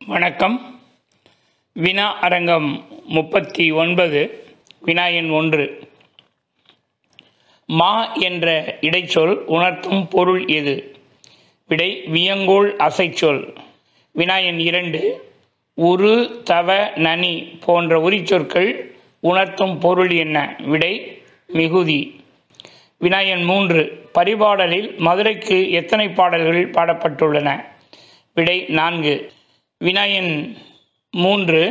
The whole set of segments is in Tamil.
வணக்கம் வினா அரங்கம் முப்பத்தி ஒன்பது வினா எண் ஒன்று மா என்ற இடைச்சொல் உணர்த்தும் பொருள் எது விடை வியங்கோள் அசைச்சொல் வினா எண் இரண்டு உரு தவ நனி போன்ற உரிச்சொற்கள் உணர்த்தும் பொருள் என்ன விடை மிகுதி வினா எண் மூன்று பரிபாடலில் மதுரைக்கு எத்தனை பாடல்கள் பாடப்பட்டுள்ளன விடை நான்கு வினா எண் மூன்று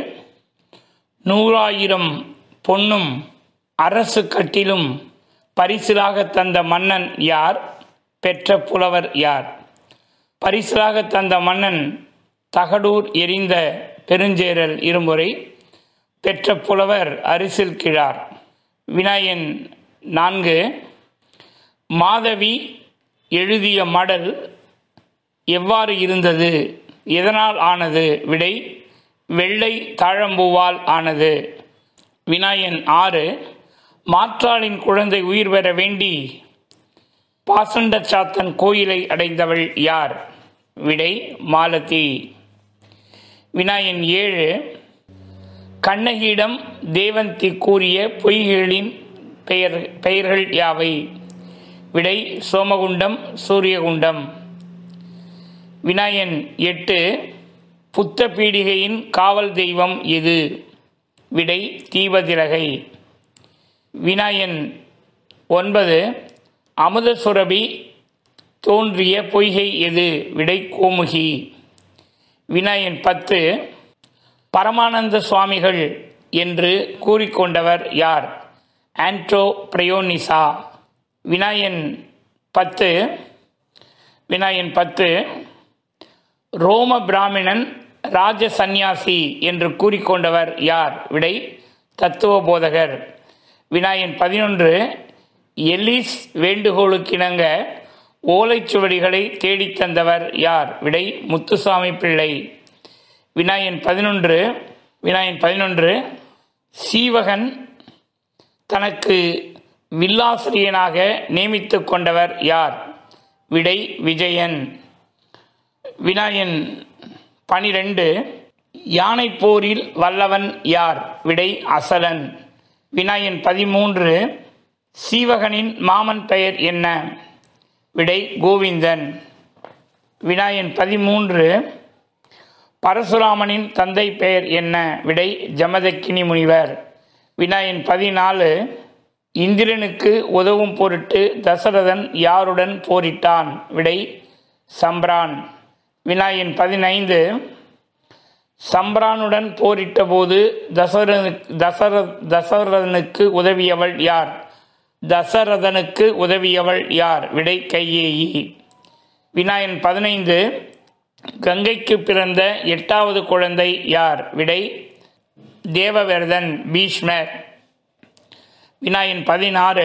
நூறாயிரம் பொன்னும் அரசு கட்டிலும் பரிசிலாக தந்த மன்னன் யார் பெற்ற புலவர் யார் பரிசிலாக தந்த மன்னன் தகடூர் எரிந்த பெருஞ்சேரல் இருமுறை பெற்ற புலவர் அரிசில் கிழார் வினாயன் நான்கு மாதவி எழுதிய மடல் எவ்வாறு இருந்தது எதனால் ஆனது விடை வெள்ளை தாழம்பூவால் ஆனது வினாயன் ஆறு மாற்றாளின் குழந்தை உயிர் பெற வேண்டி பாசண்ட சாத்தன் கோயிலை அடைந்தவள் யார் விடை மாலதி வினாயன் ஏழு கண்ணகியிடம் தேவந்தி கூறிய பொய்களின் பெயர் பெயர்கள் யாவை விடை சோமகுண்டம் சூரியகுண்டம் வினாயன் எட்டு புத்த பீடிகையின் காவல் தெய்வம் எது விடை தீபதிரகை வினாயன் ஒன்பது அமுத சுரபி தோன்றிய பொய்கை எது விடை கோமுகி வினாயன் பத்து பரமானந்த சுவாமிகள் என்று கூறிக்கொண்டவர் யார் ஆன்ட்ரோ பிரயோனிசா வினாயன் பத்து வினாயன் பத்து ரோம பிராமணன் ராஜ சந்நியாசி என்று கூறிக்கொண்டவர் யார் விடை தத்துவ போதகர் வினாயன் பதினொன்று எல்லிஸ் வேண்டுகோளுக்கிணங்க ஓலைச்சுவடிகளை தேடித் தந்தவர் யார் விடை முத்துசாமி பிள்ளை வினாயன் பதினொன்று வினாயன் பதினொன்று சீவகன் தனக்கு வில்லாசிரியனாக நியமித்து கொண்டவர் யார் விடை விஜயன் வினாயன் பனிரெண்டு யானை போரில் வல்லவன் யார் விடை அசலன் வினாயன் பதிமூன்று சீவகனின் மாமன் பெயர் என்ன விடை கோவிந்தன் வினாயன் பதிமூன்று பரசுராமனின் தந்தை பெயர் என்ன விடை ஜமதக்கினி முனிவர் வினாயன் பதினாலு இந்திரனுக்கு உதவும் பொருட்டு தசரதன் யாருடன் போரிட்டான் விடை சம்பிரான் வினாயன் பதினைந்து சம்பிரானுடன் போரிட்ட போது தசரனுக்கு தசர தசரதனுக்கு உதவியவள் யார் தசரதனுக்கு உதவியவள் யார் விடை கையேயி வினாயன் பதினைந்து கங்கைக்கு பிறந்த எட்டாவது குழந்தை யார் விடை தேவவிரதன் பீஷ்மர் வினாயன் பதினாறு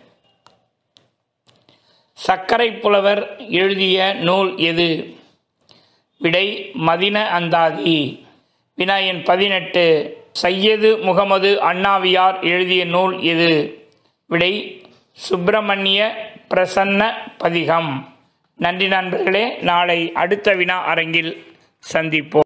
சர்க்கரை புலவர் எழுதிய நூல் எது விடை மதின அந்தாதி வினாயன் பதினெட்டு சையது முகமது அண்ணாவியார் எழுதிய நூல் எது விடை சுப்பிரமணிய பிரசன்ன பதிகம் நன்றி நண்பர்களே நாளை அடுத்த வினா அரங்கில் சந்திப்போம்